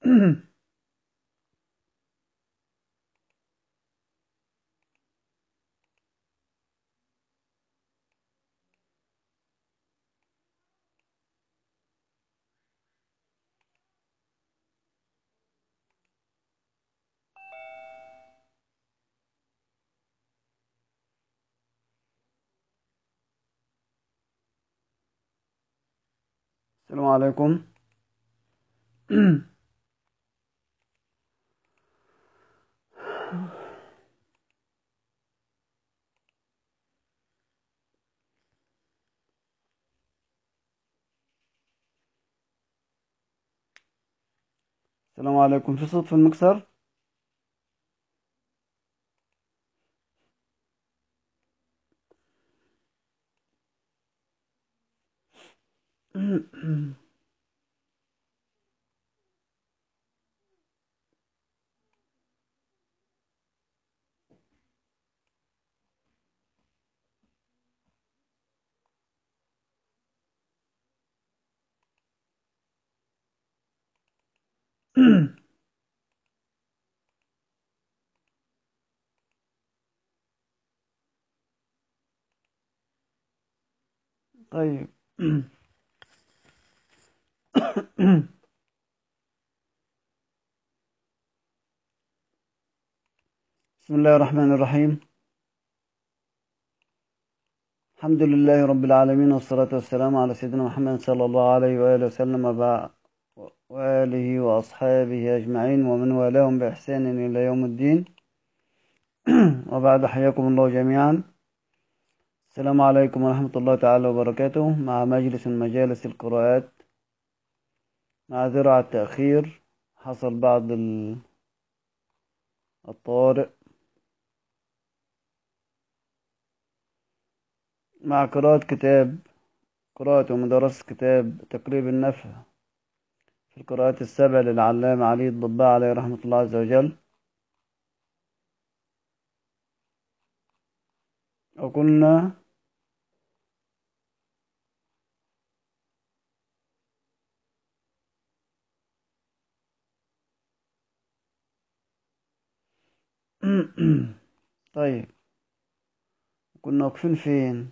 السلام عليكم السلام عليكم في صوت في المكسر طيب بسم الله الرحمن الرحيم الحمد لله رب العالمين والصلاة والسلام على سيدنا محمد صلى الله عليه وآله وسلم وبع- وآله وأصحابه أجمعين ومن والاهم بإحسان إلى يوم الدين وبعد حياكم الله جميعا السلام عليكم ورحمة الله تعالى وبركاته مع مجلس من مجالس القراءات معذرة على التأخير حصل بعض ال- الطوارئ مع قراءة كتاب قراءة ومدرسة كتاب تقريب النفع في القراءات السبع للعلامة علي الضباع عليه رحمة الله عز وجل وكنا طيب كنا واقفين فين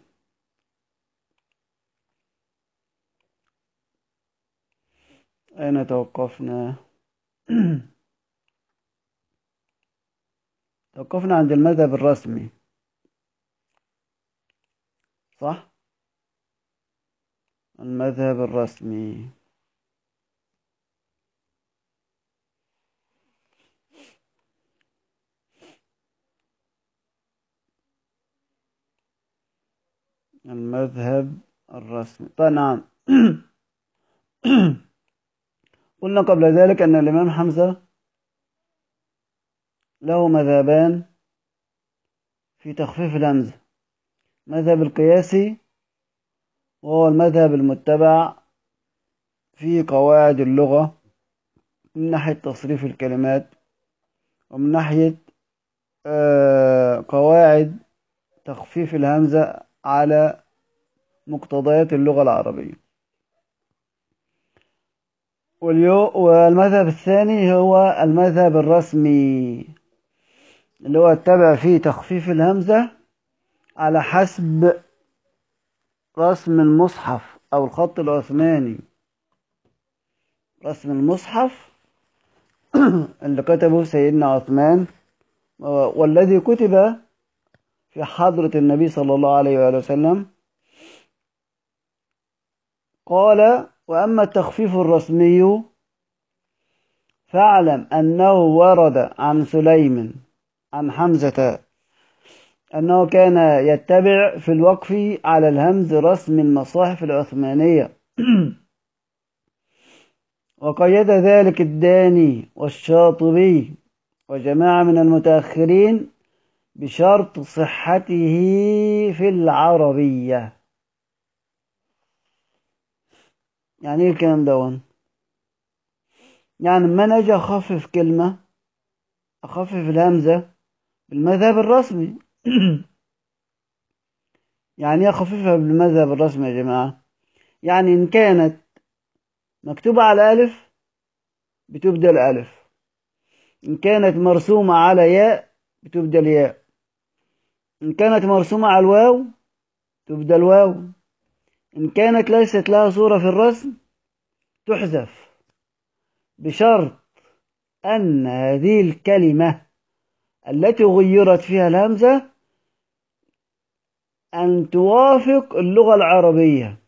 أين توقفنا توقفنا عند المذهب الرسمي صح المذهب الرسمي المذهب الرسمي طيب نعم قلنا قبل ذلك أن الإمام حمزة له مذهبان في تخفيف الهمزة مذهب القياسي وهو المذهب المتبع في قواعد اللغة من ناحية تصريف الكلمات ومن ناحية آه، قواعد تخفيف الهمزة على مقتضيات اللغة العربية واليو والمذهب الثاني هو المذهب الرسمي اللي هو اتبع فيه تخفيف الهمزة على حسب رسم المصحف أو الخط العثماني رسم المصحف اللي كتبه سيدنا عثمان والذي كتب في حضرة النبي صلى الله عليه وآله وسلم قال وأما التخفيف الرسمي فاعلم أنه ورد عن سليم عن حمزة أنه كان يتبع في الوقف على الهمز رسم المصاحف العثمانية وقيد ذلك الداني والشاطبي وجماعة من المتأخرين بشرط صحته في العربية يعني ايه الكلام دون يعني لما اجي اخفف كلمة اخفف الهمزة بالمذهب الرسمي يعني ايه اخففها بالمذهب الرسمي يا جماعة يعني ان كانت مكتوبة على ألف بتبدل ألف إن كانت مرسومة على ياء بتبدل ياء إن كانت مرسومة على الواو تبدل واو إن كانت ليست لها صورة في الرسم تحذف بشرط أن هذه الكلمة التي غيرت فيها الهمزة أن توافق اللغة العربية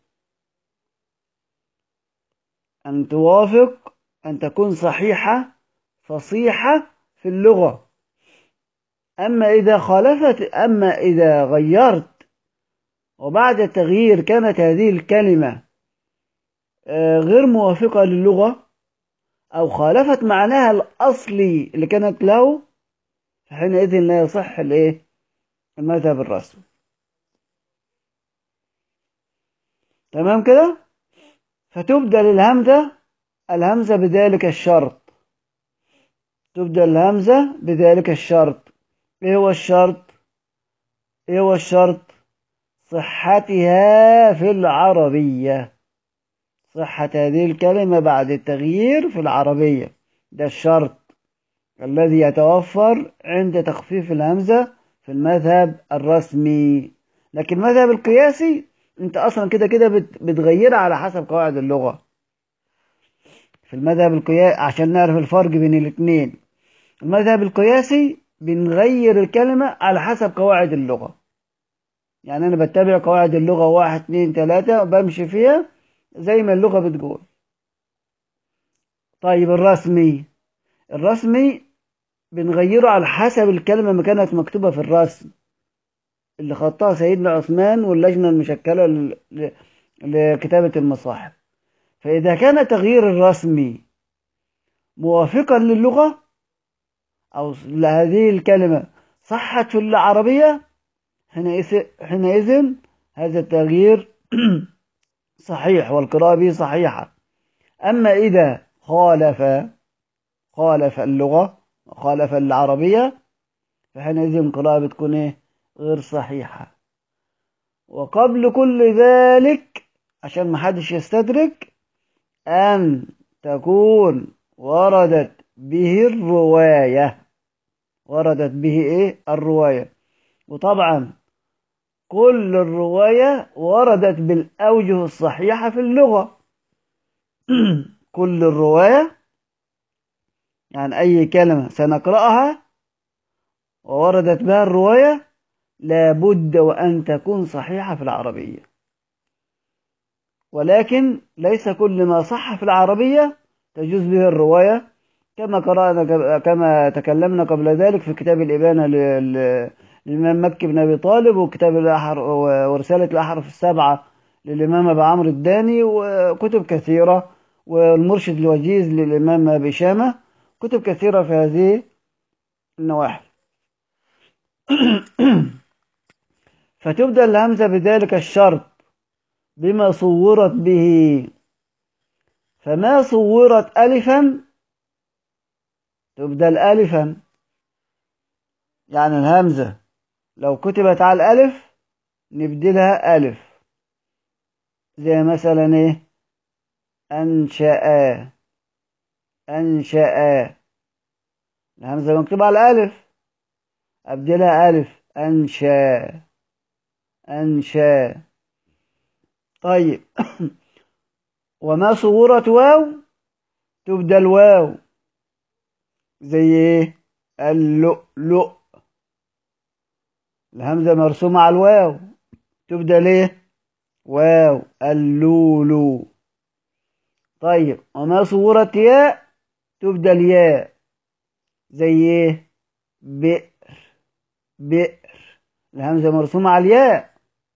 أن توافق أن تكون صحيحة فصيحة في اللغة أما إذا خالفت أما إذا غيرت وبعد التغيير كانت هذه الكلمة غير موافقة للغة أو خالفت معناها الأصلي اللي كانت له فحينئذ لا يصح الإيه المذهب الرسمي تمام كده فتبدل الهمزة الهمزة بذلك الشرط تبدل الهمزة بذلك الشرط ايه هو الشرط ايه هو الشرط صحتها في العربية صحة هذه الكلمة بعد التغيير في العربية ده الشرط الذي يتوفر عند تخفيف الهمزة في المذهب الرسمي لكن المذهب القياسي انت اصلا كده كده بتغيرها على حسب قواعد اللغة في المذهب القياسي عشان نعرف الفرق بين الاثنين المذهب القياسي بنغير الكلمة على حسب قواعد اللغة يعني أنا بتبع قواعد اللغة واحد اتنين تلاتة وبمشي فيها زي ما اللغة بتقول طيب الرسمي الرسمي بنغيره على حسب الكلمة ما كانت مكتوبة في الرسم اللي خطها سيدنا عثمان واللجنة المشكلة لكتابة المصاحف فإذا كان تغيير الرسمي موافقا للغة أو لهذه الكلمة صحت في العربية حينئذ, حينئذ هذا التغيير صحيح والقراءة به صحيحة أما إذا خالف خالف اللغة خالف العربية فحينئذ القراءة بتكون إيه؟ غير صحيحة وقبل كل ذلك عشان ما حدش يستدرك أن تكون وردت به الرواية وردت به إيه الرواية وطبعا كل الرواية وردت بالأوجه الصحيحة في اللغة كل الرواية يعني أي كلمة سنقرأها ووردت بها الرواية لابد وأن تكون صحيحة في العربية ولكن ليس كل ما صح في العربية تجوز به الرواية كما قرأنا كما تكلمنا قبل ذلك في كتاب الإبانة للإمام مكي بن أبي طالب وكتاب الأحر ورسالة الأحرف السبعة للإمام أبي عمرو الداني وكتب كثيرة والمرشد الوجيز للإمام أبي شامة كتب كثيرة في هذه النواحي فتبدأ الهمزة بذلك الشرط بما صورت به فما صورت ألفا تبدل ألفا يعني الهمزة لو كتبت على الألف نبدلها ألف زي مثلا إيه أنشأ أنشأ الهمزة مكتوبة على الألف أبدلها ألف أنشأ أنشأ طيب وما صورة واو تبدل واو زي ايه اللؤلؤ الهمزة مرسومة على الواو تبدل ايه واو اللولو طيب وما صورة ياء تبدل ياء زي ايه بئر بئر الهمزة مرسومة على الياء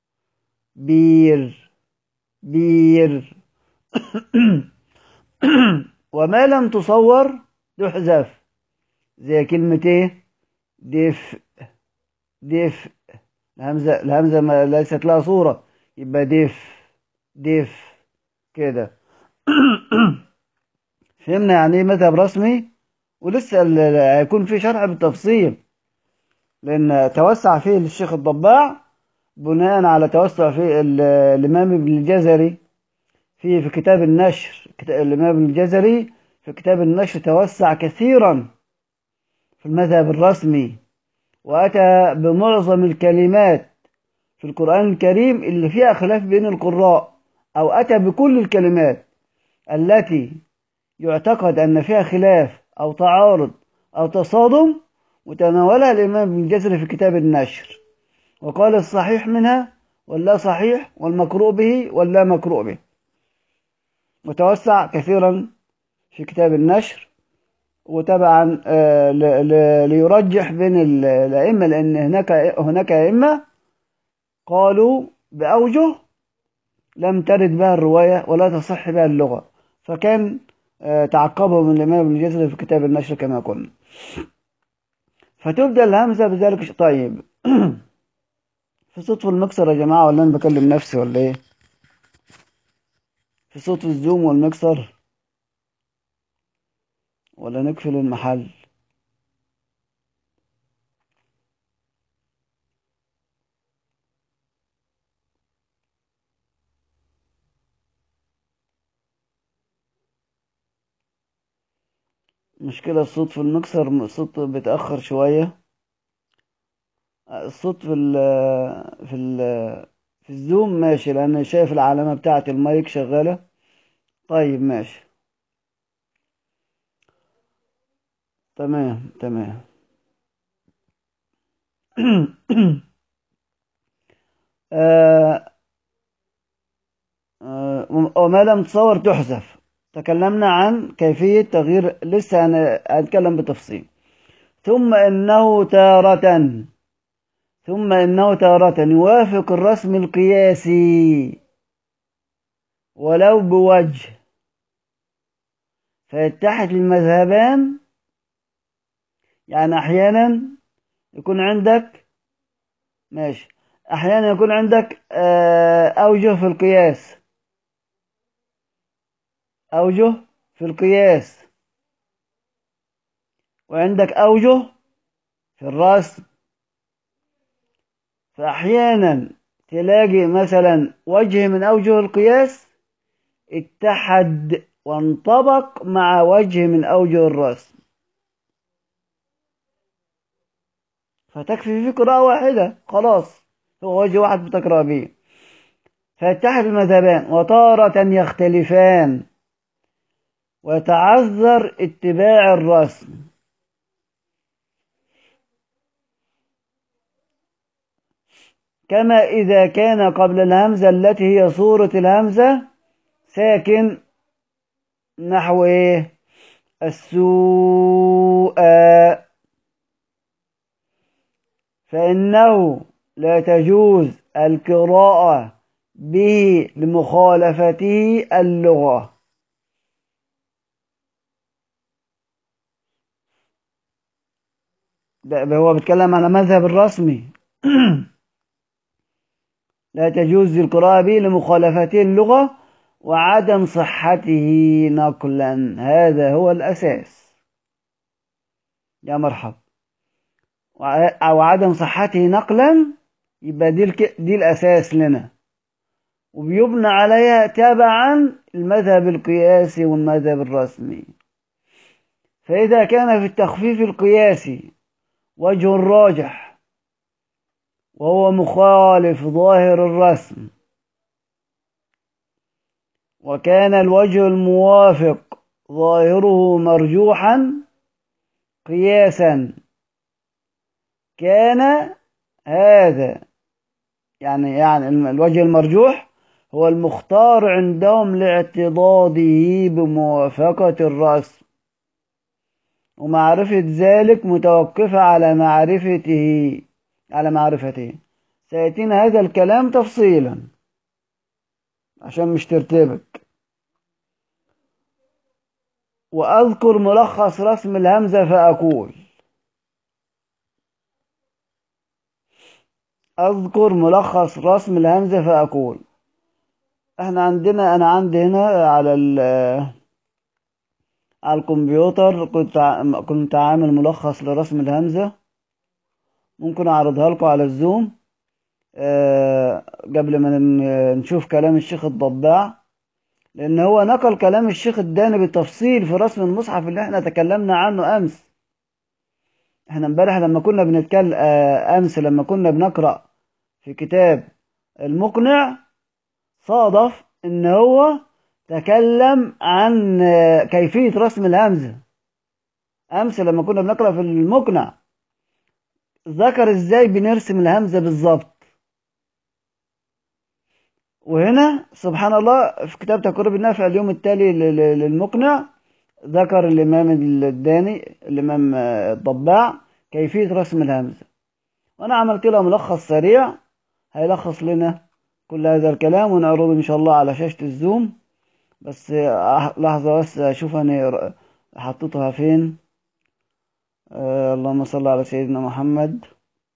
بير بير وما لم تصور تحذف زي كلمة ايه دفء دفء الهمزة الهمزة ما ليست لها صورة يبقى دف دف كده فهمنا يعني ايه مذهب رسمي ولسه هيكون في شرح بالتفصيل لان توسع فيه الشيخ الضباع بناء على توسع فيه الامام ابن الجزري في في كتاب النشر الامام ابن الجزري في كتاب النشر توسع كثيرا في المذهب الرسمي وأتى بمعظم الكلمات في القرآن الكريم اللي فيها خلاف بين القراء أو أتى بكل الكلمات التي يعتقد أن فيها خلاف أو تعارض أو تصادم وتناولها الإمام ابن الجزري في كتاب النشر وقال الصحيح منها واللا صحيح والمقروء به واللا مقروء به وتوسع كثيرا في كتاب النشر وتبعا ليرجح بين الأئمة لأن هناك هناك أئمة قالوا بأوجه لم ترد بها الرواية ولا تصح بها اللغة فكان تعقبهم الإمام ابن الجزري في كتاب النشر كما قلنا فتبدأ الهمزة بذلك طيب في صوت في المكسر يا جماعة ولا أنا بكلم نفسي ولا إيه في صوت الزوم والمكسر ولا نقفل المحل مشكلة الصوت في المكسر الصوت بيتأخر شوية الصوت في ال في ال في الزوم ماشي لأن شايف العلامة بتاعة المايك شغالة طيب ماشي تمام تمام آه آه وما لم تصور تحذف تكلمنا عن كيفية تغيير لسه أنا أتكلم بتفصيل ثم إنه تارة ثم إنه تارة يوافق الرسم القياسي ولو بوجه فيتحد المذهبان يعني أحيانا يكون عندك ماشي أحيانا يكون عندك أوجه في القياس أوجه في القياس وعندك أوجه في الرسم فأحيانا تلاقي مثلا وجه من أوجه القياس اتحد وانطبق مع وجه من أوجه الرسم فتكفي في قراءة واحدة خلاص هو وجه واحد بتقرأ به فيتحد المذهبان وتارة يختلفان ويتعذر اتباع الرسم كما إذا كان قبل الهمزة التي هي صورة الهمزة ساكن نحو إيه السوء فإنه لا تجوز القراءة به لمخالفته اللغة ده هو بيتكلم على مذهب الرسمي لا تجوز القراءة به لمخالفته اللغة وعدم صحته نقلا هذا هو الأساس يا مرحب أو عدم صحته نقلا يبقى دي, الك... دي الأساس لنا وبيبنى عليها تبعا المذهب القياسي والمذهب الرسمي فإذا كان في التخفيف القياسي وجه راجح وهو مخالف ظاهر الرسم وكان الوجه الموافق ظاهره مرجوحا قياسا كان هذا يعني يعني الوجه المرجوح هو المختار عندهم لاعتضاده بموافقة الرسم ومعرفة ذلك متوقفة على معرفته على معرفته سيأتينا هذا الكلام تفصيلا عشان مش ترتبك وأذكر ملخص رسم الهمزة فأقول أذكر ملخص رسم الهمزة فأقول احنا عندنا أنا عندي هنا على ال على الكمبيوتر كنت كنت عامل ملخص لرسم الهمزة ممكن أعرضها لكم على الزوم أه قبل ما نشوف كلام الشيخ الضباع لأن هو نقل كلام الشيخ الداني بالتفصيل في رسم المصحف اللي احنا تكلمنا عنه أمس احنا امبارح لما كنا بنتكلم أمس لما كنا بنقرأ في كتاب المقنع صادف ان هو تكلم عن كيفية رسم الهمزة أمس لما كنا بنقرأ في المقنع ذكر ازاي بنرسم الهمزة بالظبط وهنا سبحان الله في كتاب تقريب النافع اليوم التالي للمقنع ذكر الإمام الداني الإمام الضباع كيفية رسم الهمزة وأنا عملت له ملخص سريع هيلخص لنا كل هذا الكلام ونعرضه إن شاء الله على شاشة الزوم بس لحظة بس أشوف أنا حطيتها فين آه اللهم صل على سيدنا محمد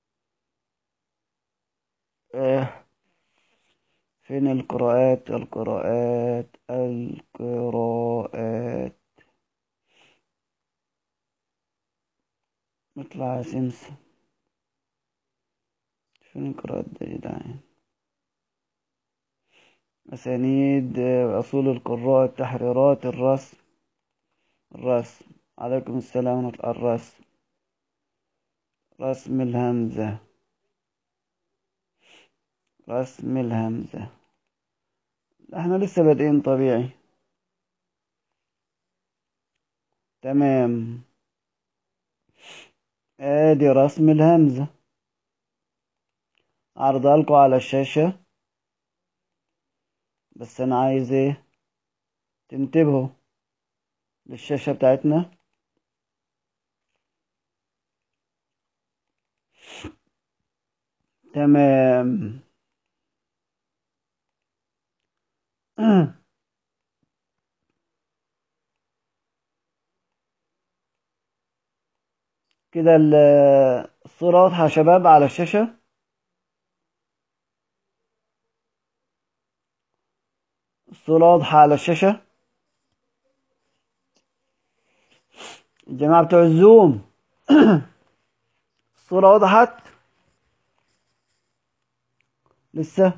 آه فين القراءات القراءات القراءات نطلع يا سمسم فين القراءات ده يا جدعان أسانيد أصول القراء التحريرات الرسم الرسم عليكم السلام ورحمة الله الرسم رسم الهمزة رسم الهمزة احنا لسه بادئين طبيعي تمام ادي رسم الهمزة عرضها لكم على الشاشة بس انا عايز ايه تنتبهوا للشاشة بتاعتنا تمام كده الصورة واضحة يا شباب على الشاشة الصورة واضحة على الشاشة الجماعة بتوع الزوم الصورة وضحت لسه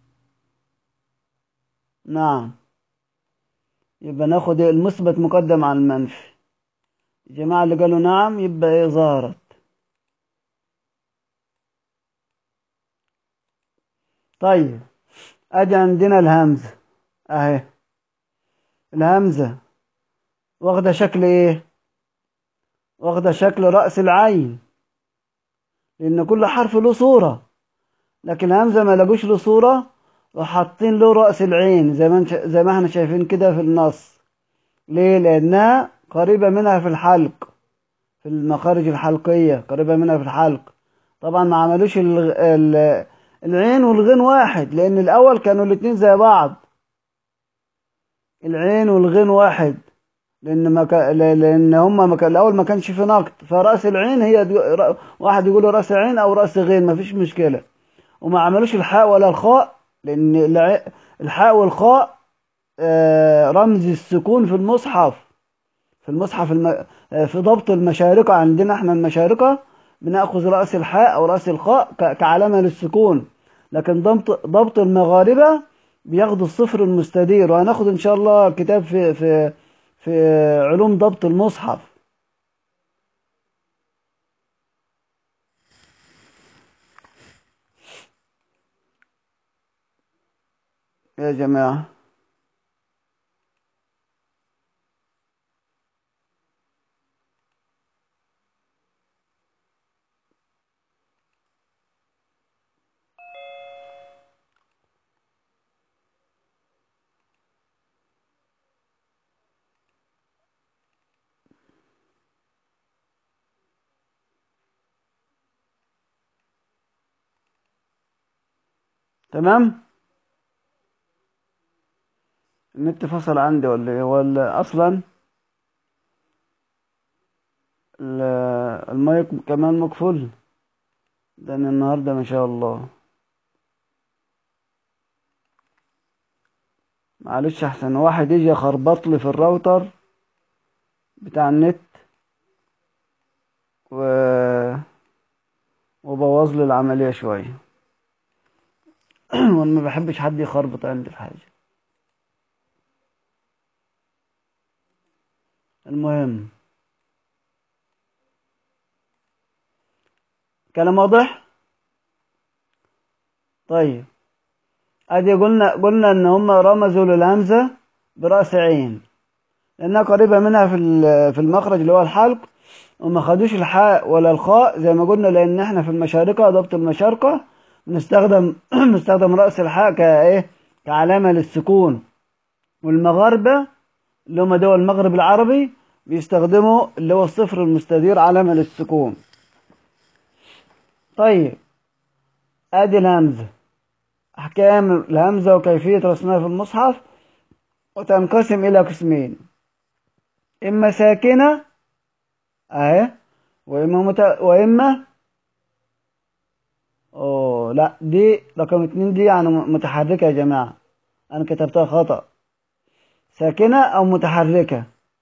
نعم يبقى ناخد المثبت مقدم على المنفي الجماعة اللي قالوا نعم يبقى ايه ظهرت طيب ادي عندنا الهمزة اهي الهمزة واخدة شكل ايه واخدة شكل رأس العين لأن كل حرف له صورة لكن الهمزة ما لقوش له صورة وحاطين له رأس العين زي ما زي ما احنا شايفين كده في النص ليه لأنها قريبة منها في الحلق في المخارج الحلقية قريبة منها في الحلق طبعا ما عملوش ال... ال... العين والغين واحد لأن الأول كانوا الاتنين زي بعض العين والغين واحد لان ما ك... لان هم ما كان الاول ما كانش في نقد فراس العين هي دي... واحد يقول راس عين او راس غين ما فيش مشكله وما عملوش الحاء ولا الخاء لان الع... الحاء والخاء آه رمز السكون في المصحف في المصحف الم... آه في ضبط المشارقه عندنا احنا المشارقه بناخذ راس الحاء او راس الخاء ك... كعلامه للسكون لكن ضبط ضبط المغاربه بياخدوا الصفر المستدير وهناخد ان شاء الله كتاب في في في علوم ضبط المصحف يا جماعة تمام النت فصل عندي ولا ايه ولا اصلا المايك كمان مقفول ده النهارده ما شاء الله معلش احسن واحد يجي يخربط لي في الراوتر بتاع النت و وبوظ لي العمليه شويه وانا ما بحبش حد يخربط عندي في حاجه المهم كلام واضح طيب ادي قلنا قلنا ان هم رمزوا للهمزه براس عين لانها قريبه منها في في المخرج اللي هو الحلق وما خدوش الحاء ولا الخاء زي ما قلنا لان احنا في المشارقه ضبط المشارقه بنستخدم بنستخدم راس الحاء كايه كعلامه للسكون والمغاربه اللي هم دول المغرب العربي بيستخدموا اللي هو الصفر المستدير علامه للسكون طيب ادي الهمزه احكام الهمزه وكيفيه رسمها في المصحف وتنقسم الى قسمين اما ساكنه اهي واما مت... واما اوه لا دي رقم اتنين دي يعني متحركه يا جماعه انا كتبتها خطا ساكنه او متحركه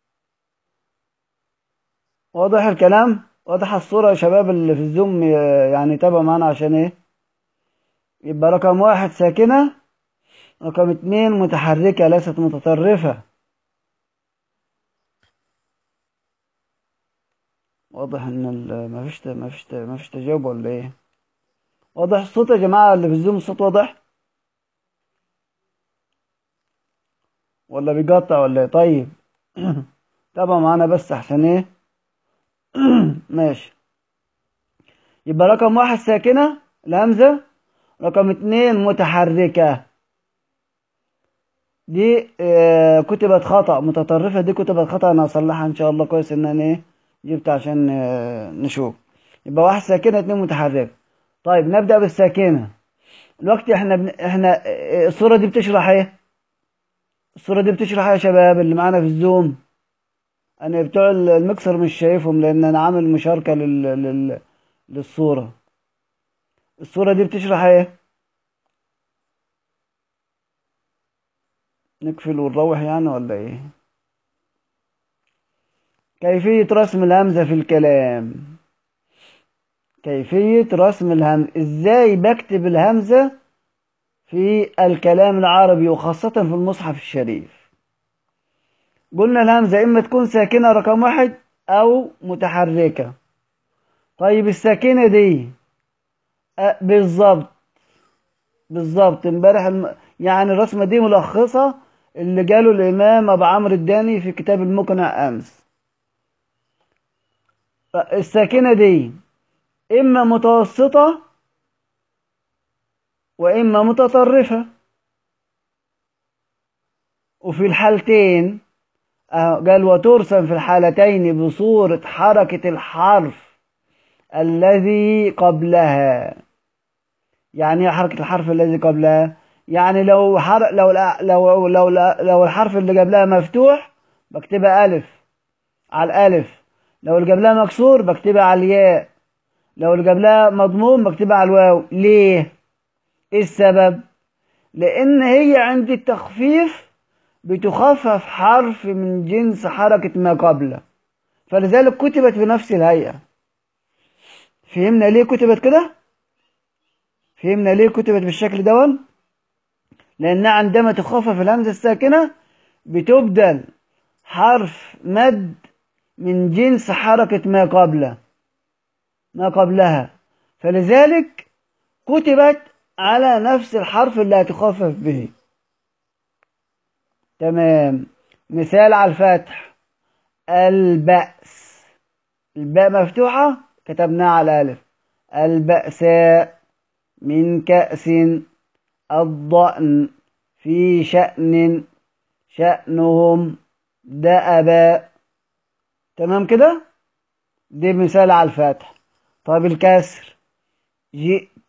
واضح الكلام واضح الصوره يا شباب اللي في الزوم يعني تابعوا معانا عشان ايه يبقى رقم واحد ساكنه رقم اتنين متحركه ليست متطرفه واضح ان ما فيش ما فيش ما فيش تجاوب ولا ايه واضح الصوت يا جماعه اللي في الزوم الصوت واضح ولا بيقطع ولا ايه طيب تابعوا معانا بس احسن ايه ماشي يبقى رقم واحد ساكنه الهمزه رقم اتنين متحركه دي آه كتبت خطأ متطرفة دي كتبت خطأ أنا هصلحها إن شاء الله كويس إن أنا إيه جبت عشان نشوف يبقى واحد ساكنة اتنين متحركة طيب نبدأ بالساكنة الوقت احنا بن... احنا الصورة دي بتشرح ايه الصورة دي بتشرح ايه يا شباب اللي معانا في الزوم انا بتوع المكسر مش شايفهم لان انا عامل مشاركة لل... لل... للصورة الصورة دي بتشرح ايه نقفل ونروح يعني ولا ايه كيفية رسم الهمزة في الكلام كيفية رسم الهمزة ازاي بكتب الهمزة في الكلام العربي وخاصة في المصحف الشريف قلنا الهمزة اما تكون ساكنة رقم واحد او متحركة طيب الساكنة دي أه بالظبط بالظبط امبارح الم... يعني الرسمة دي ملخصة اللي قاله الإمام أبو عمرو الداني في كتاب المقنع أمس الساكنة دي إما متوسطة وإما متطرفة وفي الحالتين قال وترسم في الحالتين بصورة حركة الحرف الذي قبلها يعني ايه حركة الحرف الذي قبلها يعني لو حر... لو لو لو لو الحرف اللي قبلها مفتوح بكتبها ألف على الألف لو اللي قبلها مكسور بكتبها على الياء لو اللي قبلها مضموم بكتبها على الواو ليه ايه السبب لان هي عند التخفيف بتخفف حرف من جنس حركة ما قبله فلذلك كتبت بنفس الهيئة فهمنا ليه كتبت كده فهمنا ليه كتبت بالشكل دون لأنها عندما تخفف الهمزة الساكنة بتبدل حرف مد من جنس حركة ما قبله ما قبلها فلذلك كتبت على نفس الحرف اللي هتخفف به تمام مثال على الفتح البأس الباء مفتوحة كتبناها على ألف البأساء من كأس الضأن في شأن شأنهم دأبا تمام كده دي مثال على الفتح طب الكسر جئت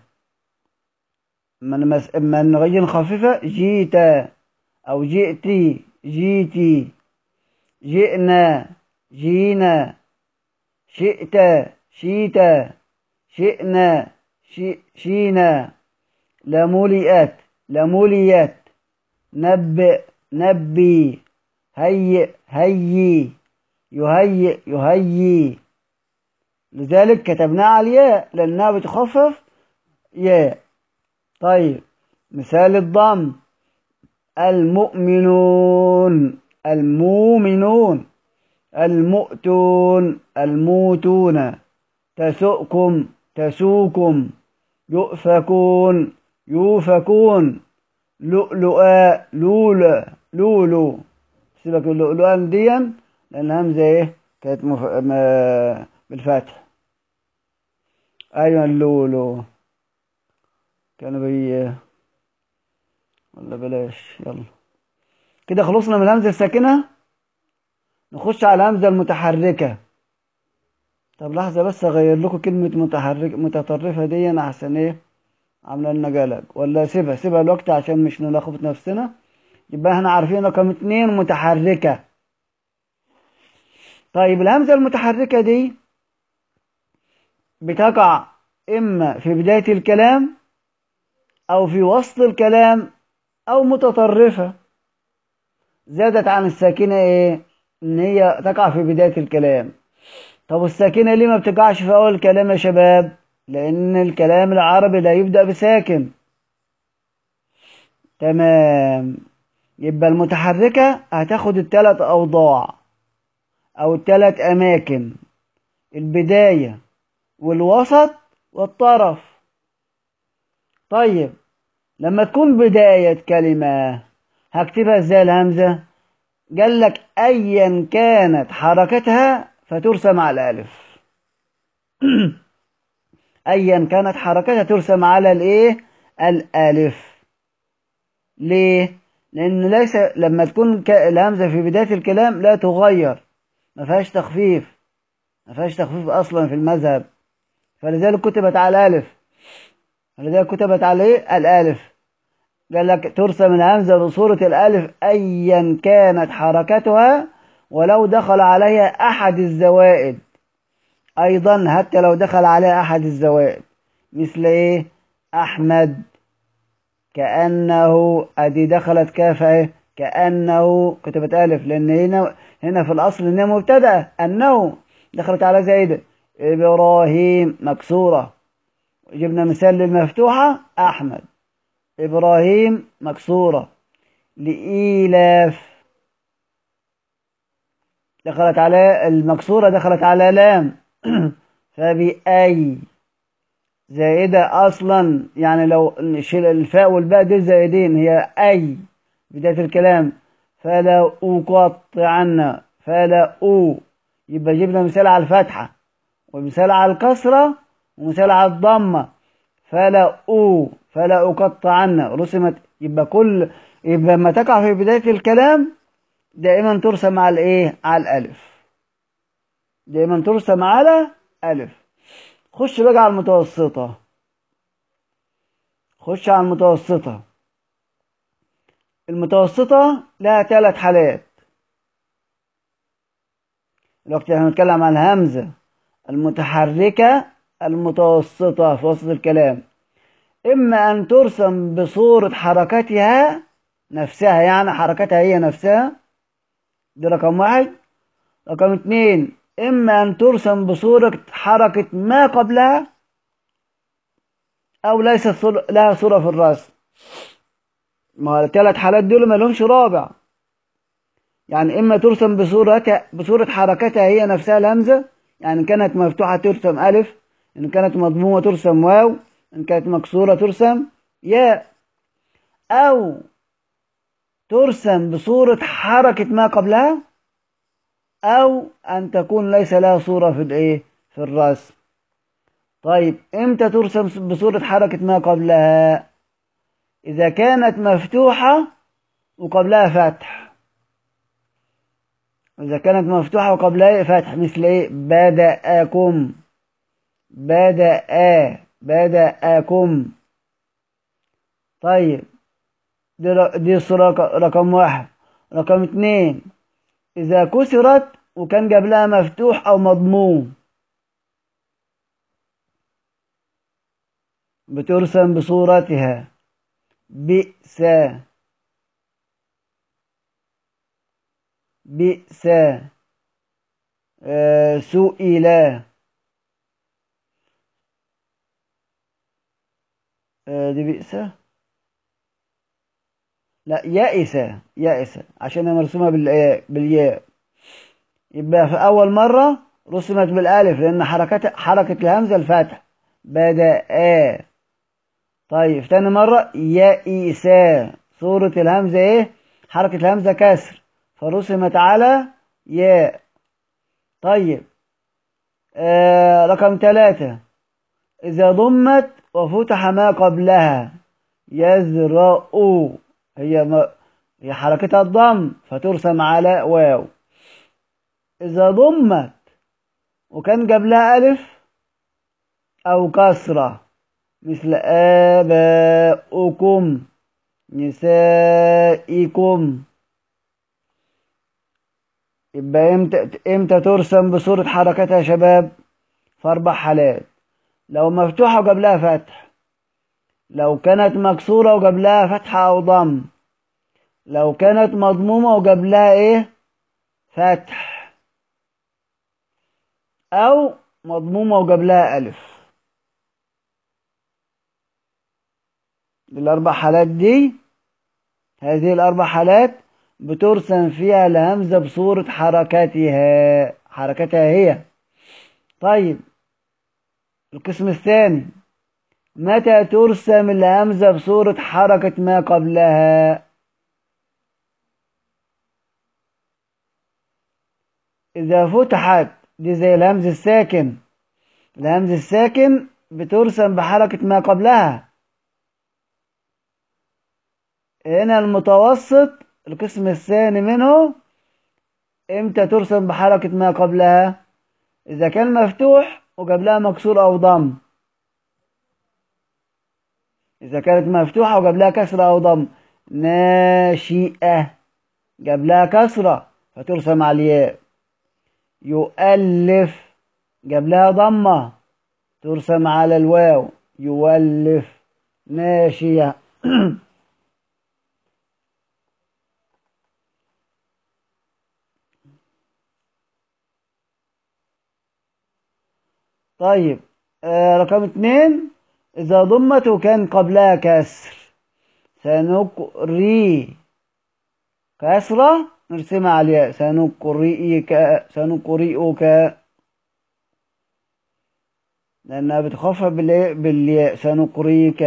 من من غير خفيفة جيت أو جئتي جيتي جئنا جينا شئت شيت شئنا شي شينا لملئت لمليت نبئ نبي هيئ هيي يهيئ يهيي لذلك كتبناها على الياء لأنها بتخفف ياء طيب مثال الضم المؤمنون المؤمنون المؤتون الموتون تسؤكم تسوكم يؤفكون يوفكون لؤلؤا لولا لولو سيبك من اللؤلؤان ديا لأن همزة إيه كانت مف... ما... بالفتح أيوة اللولو كانوا بي ولا بلاش يلا كده خلصنا من الهمزة الساكنة نخش على الهمزة المتحركة طب لحظة بس أغير لكم كلمة متحرك متطرفة دي أحسن إيه عاملة لنا جلج ولا سيبها سيبها الوقت عشان مش نلخبط نفسنا يبقى احنا عارفين رقم اتنين متحركة طيب الهمزة المتحركة دي بتقع إما في بداية الكلام أو في وسط الكلام أو متطرفة زادت عن الساكنة إيه؟ إن هي تقع في بداية الكلام طب الساكنة ليه ما بتقعش في أول الكلام يا شباب؟ لأن الكلام العربي لا يبدأ بساكن تمام يبقى المتحركة هتاخد التلات أوضاع أو التلات أماكن البداية والوسط والطرف طيب لما تكون بداية كلمة هكتبها ازاي الهمزة قال لك أيا كانت حركتها فترسم على الألف أيا كانت حركتها ترسم على الإيه الألف ليه لأن ليس لما تكون الهمزة في بداية الكلام لا تغير ما فيهاش تخفيف ما فيهاش تخفيف أصلا في المذهب فلذلك كتبت على الألف فلذلك كتبت على إيه الألف قال لك ترسم الهمزة بصورة الألف أيا كانت حركتها ولو دخل عليها أحد الزوائد أيضا حتى لو دخل عليها أحد الزوائد مثل إيه أحمد كأنه أدي دخلت كافة كأنه كتبت ألف لأن هنا هنا في الأصل إنها مبتدأ أنه دخلت على زايدة إبراهيم مكسورة جبنا مثال للمفتوحة أحمد إبراهيم مكسورة لإيلاف دخلت على المكسورة دخلت على لام فبأي زائدة أصلا يعني لو نشيل الفاء والباء دي زائدين هي أي بداية الكلام فلا أقطعن فلا أو يبقى جبنا مثال على الفتحة ومثال على الكسرة ومثال على الضمة فلا أو فلا أقطعن رسمت يبقى كل يبقى لما تقع في بداية الكلام دائما ترسم على الإيه؟ على الألف دائما ترسم على ألف خش بقى على المتوسطة خش على المتوسطة المتوسطة لها ثلاث حالات الوقت احنا هنتكلم عن الهمزة المتحركة المتوسطة في وسط الكلام إما أن ترسم بصورة حركتها نفسها يعني حركتها هي نفسها دي رقم واحد رقم اتنين إما أن ترسم بصورة حركة ما قبلها أو ليست لها صورة في الرسم ما الثلاث حالات دول ما لهمش رابع يعني إما ترسم بصورة بصورة حركتها هي نفسها الهمزة يعني إن كانت مفتوحة ترسم ألف إن كانت مضمومة ترسم واو إن كانت مكسورة ترسم ياء أو ترسم بصورة حركة ما قبلها أو أن تكون ليس لها صورة في الإيه في الرسم طيب إمتى ترسم بصورة حركة ما قبلها إذا كانت مفتوحة وقبلها فتح إذا كانت مفتوحة وقبلها فتح مثل إيه بدأكم بدأ بدأكم طيب دي, دي صورة رقم واحد رقم اتنين إذا كسرت وكان قبلها مفتوح أو مضموم بترسم بصورتها بئس بئس آه سئل آه دي بئس لا يائس يائس عشان هي مرسومة بالياء بالياء يبقى في أول مرة رسمت بالألف لأن حركة حركة الهمزة الفتح بدأ طيب تاني مرة يائسا صورة الهمزة إيه حركة الهمزة كسر فرسمت على ياء طيب آه رقم ثلاثة إذا ضمت وفتح ما قبلها يزرأ هي ما هي حركتها الضم فترسم على واو إذا ضمت وكان قبلها ألف أو كسرة مثل آباؤكم نسائكم يبقى امتى امتى ترسم بصورة حركتها يا شباب في أربع حالات لو مفتوحة وقبلها فتح لو كانت مكسورة وقبلها فتحة أو ضم لو كانت مضمومة وقبلها إيه فتح أو مضمومة وقبلها ألف الأربع حالات دي هذه الأربع حالات بترسم فيها الهمزة بصورة حركاتها حركتها هي طيب القسم الثاني متى ترسم الهمزة بصورة حركة ما قبلها إذا فتحت دي زي الهمز الساكن الهمز الساكن بترسم بحركة ما قبلها هنا المتوسط القسم الثاني منه امتى ترسم بحركة ما قبلها إذا كان مفتوح وقبلها مكسور أو ضم إذا كانت مفتوحة وقبلها كسرة أو ضم ناشئة قبلها كسرة فترسم على الياء يؤلف قبلها ضمة ترسم على الواو يولف ناشية طيب آه رقم اتنين إذا ضمت وكان قبلها كسر سنقري كسرة نرسمها على الياء سنقرئك سنقرئك لأنها بتخفف بالياء بالياء سنقريك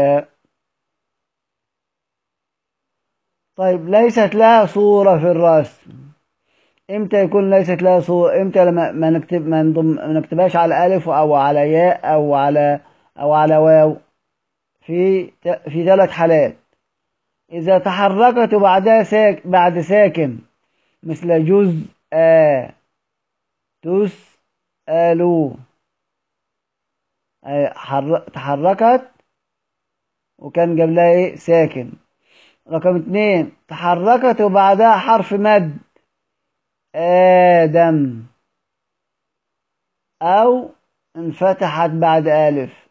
طيب ليست لها صورة في الرسم امتى يكون ليست لها صورة امتى لما ما نكتب ما نضم ما نكتبهاش على ألف أو على ياء أو على أو على واو في في ثلاث حالات إذا تحركت بعدها ساك بعد ساكن مثل جزء آ تسألوا تحركت وكان قبلها ايه ساكن رقم اتنين تحركت وبعدها حرف مد آدم أو انفتحت بعد ألف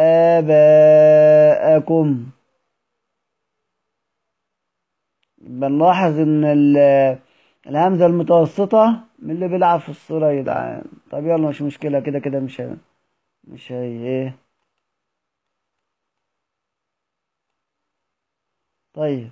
آباءكم بنلاحظ إن الهمزة المتوسطة من اللي بيلعب في الصورة يا جدعان طب يلا مش مشكلة كده كده مش هي مش هي ايه طيب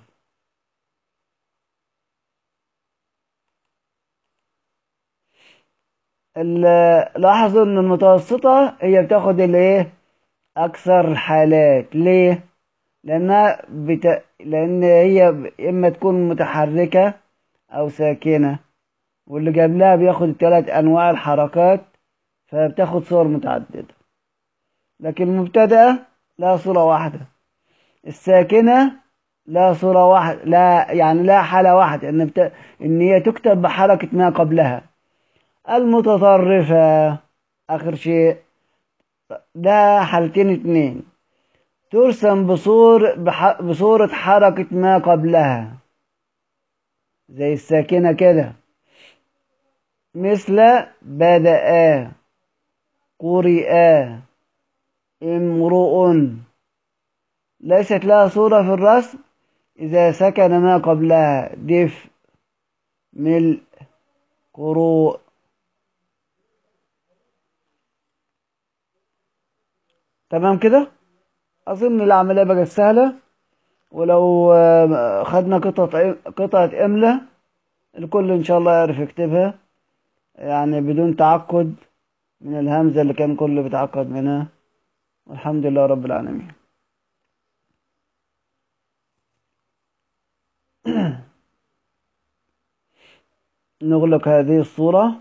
لاحظوا ان المتوسطة هي بتاخد الايه اكثر حالات ليه لانها بت... لان هي اما تكون متحركة او ساكنة واللي قبلها بياخد الثلاث انواع الحركات فبتاخد صور متعددة لكن المبتدأة لها صورة واحدة الساكنة لا صورة واحدة لا يعني لا حالة واحدة إن, بت... إن هي تكتب بحركة ما قبلها المتطرفة آخر شيء ده حالتين اتنين ترسم بصور بح... بصورة حركة ما قبلها زي الساكنة كده مثل بدأ قرئ امرؤ ليست لها صورة في الرسم إذا سكن ما قبلها دفء ملء قروء تمام كده أظن العملية بقت سهلة ولو خدنا قطعة قطعة إملة الكل إن شاء الله يعرف يكتبها يعني بدون تعقد من الهمزة اللي كان كله بيتعقد منها والحمد لله رب العالمين نغلق هذه الصورة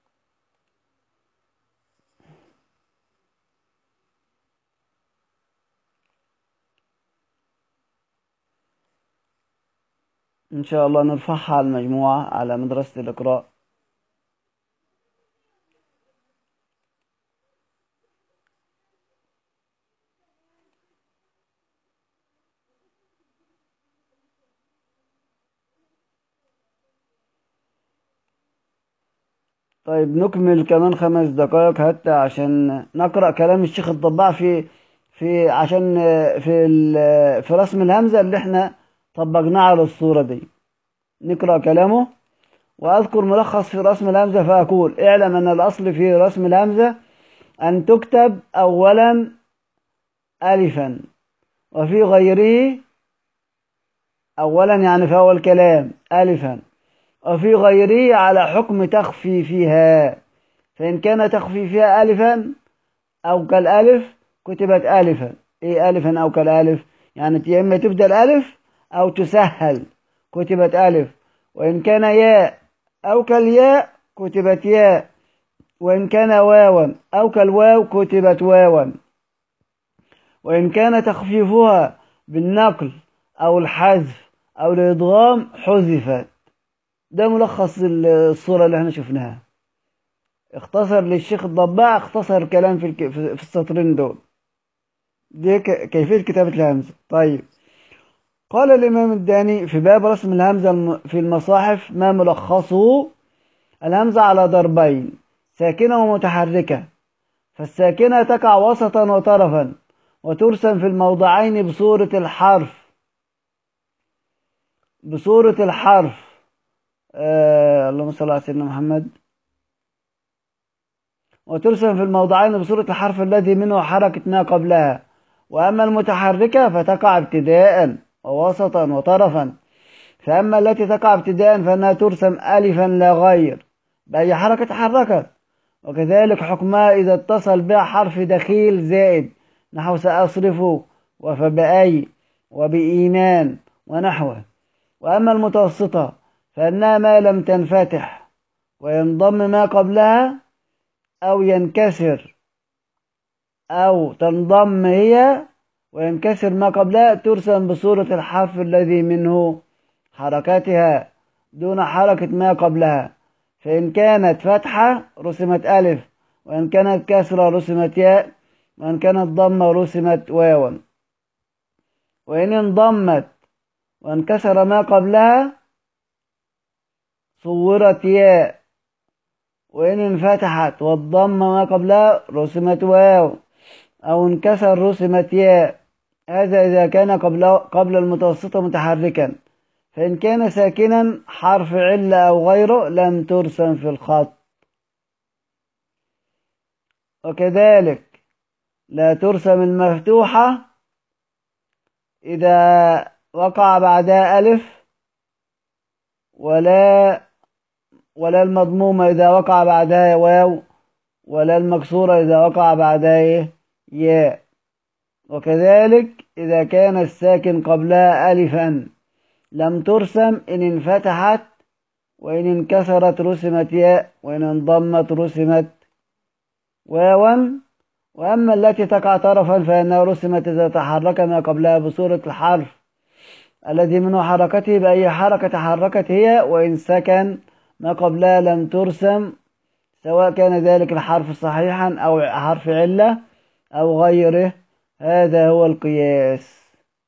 إن شاء الله نرفعها على المجموعة على مدرسة الإقراء طيب نكمل كمان خمس دقائق حتى عشان نقرأ كلام الشيخ الضباع في في عشان في ال- في رسم الهمزة اللي احنا طبقناه على الصورة دي نقرأ كلامه وأذكر ملخص في رسم الهمزة فأقول اعلم أن الأصل في رسم الهمزة أن تكتب أولا ألفا وفي غيره أولا يعني في أول كلام ألفا وفي غيره على حكم تخفيفها فإن كان تخفيفها ألفا أو كالألف كتبت ألفا إيه ألفا أو كالألف يعني يا إما تبدأ الألف أو تسهل كتبت ألف وإن كان ياء أو كالياء كتبت ياء وإن كان واوا أو كالواو كتبت واوا وإن كان تخفيفها بالنقل أو الحذف أو الإدغام حذفت ده ملخص الصورة اللي احنا شفناها اختصر للشيخ الضباع اختصر كلام في, الك... في السطرين دول دي ك... كيفية كتابة الهمزة طيب قال الإمام الداني في باب رسم الهمزة الم- في المصاحف ما ملخصه الهمزة على ضربين ساكنة ومتحركة فالساكنة تقع وسطا وطرفا وترسم في الموضعين بصورة الحرف بصورة الحرف آه اللهم صل على سيدنا محمد وترسم في الموضعين بصورة الحرف الذي منه حركة ما قبلها وأما المتحركة فتقع ابتداء ووسطا وطرفا فأما التي تقع ابتداء فإنها ترسم ألفا لا غير بأي حركة تحركت وكذلك حكمها إذا اتصل بها حرف دخيل زائد نحو سأصرف وفبأي وبإيمان ونحوه وأما المتوسطة فإنها ما لم تنفتح وينضم ما قبلها أو ينكسر أو تنضم هي وينكسر ما قبلها ترسم بصورة الحرف الذي منه حركاتها دون حركة ما قبلها فإن كانت فتحة رسمت ألف وإن كانت كسرة رسمت ياء وإن كانت ضمة رسمت واوا وإن انضمت وانكسر ما قبلها صورت ياء وإن انفتحت والضم ما قبلها رسمت واو أو انكسر رسمت ياء هذا إذا كان قبل قبل المتوسطة متحركا فإن كان ساكنا حرف علة أو غيره لم ترسم في الخط وكذلك لا ترسم المفتوحة إذا وقع بعدها ألف ولا ولا المضمومة إذا وقع بعدها واو ولا المكسورة إذا وقع بعدها إيه؟ ياء وكذلك إذا كان الساكن قبلها ألفا لم ترسم إن انفتحت وإن انكسرت رسمت ياء وإن انضمت رسمت واوا وأما التي تقع طرفا فإنها رسمت إذا تحرك ما قبلها بصورة الحرف الذي منه حركته بأي حركة تحركت هي وإن سكن ما قبلها لم ترسم سواء كان ذلك الحرف صحيحا أو حرف علة أو غيره هذا هو القياس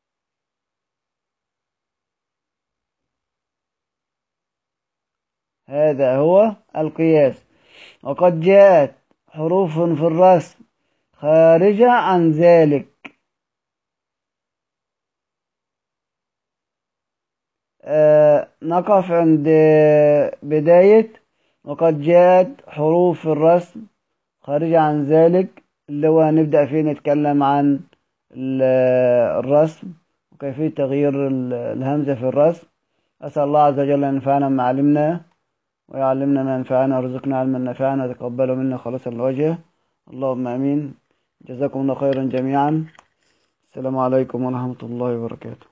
هذا هو القياس وقد جاءت حروف في الرسم خارجة عن ذلك آه نقف عند بداية وقد جاءت حروف الرسم خارجة عن ذلك اللي هو هنبدأ فيه نتكلم عن الرسم وكيفية تغيير الهمزة في الرسم أسأل الله عز وجل أن ينفعنا ما علمنا ويعلمنا ما ينفعنا ويرزقنا علما نافعا وتقبله منا خالصا لوجهه اللهم امين جزاكم الله خيرا جميعا السلام عليكم ورحمة الله وبركاته